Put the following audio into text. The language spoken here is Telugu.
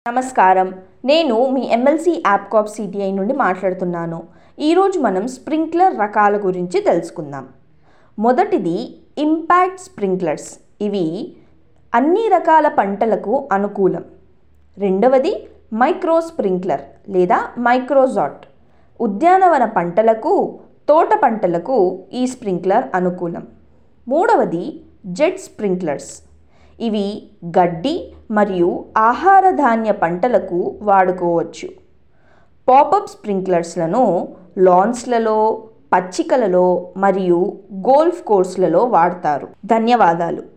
నమస్కారం నేను మీ ఎమ్మెల్సీ యాప్కాప్ సిటిఐ నుండి మాట్లాడుతున్నాను ఈరోజు మనం స్ప్రింక్లర్ రకాల గురించి తెలుసుకుందాం మొదటిది ఇంపాక్ట్ స్ప్రింక్లర్స్ ఇవి అన్ని రకాల పంటలకు అనుకూలం రెండవది మైక్రో స్ప్రింక్లర్ లేదా మైక్రోజాట్ ఉద్యానవన పంటలకు తోట పంటలకు ఈ స్ప్రింక్లర్ అనుకూలం మూడవది జెట్ స్ప్రింక్లర్స్ ఇవి గడ్డి మరియు ఆహార ధాన్య పంటలకు వాడుకోవచ్చు పాపప్ స్ప్రింక్లర్స్లను లాన్స్లలో పచ్చికలలో మరియు గోల్ఫ్ కోర్సులలో వాడతారు ధన్యవాదాలు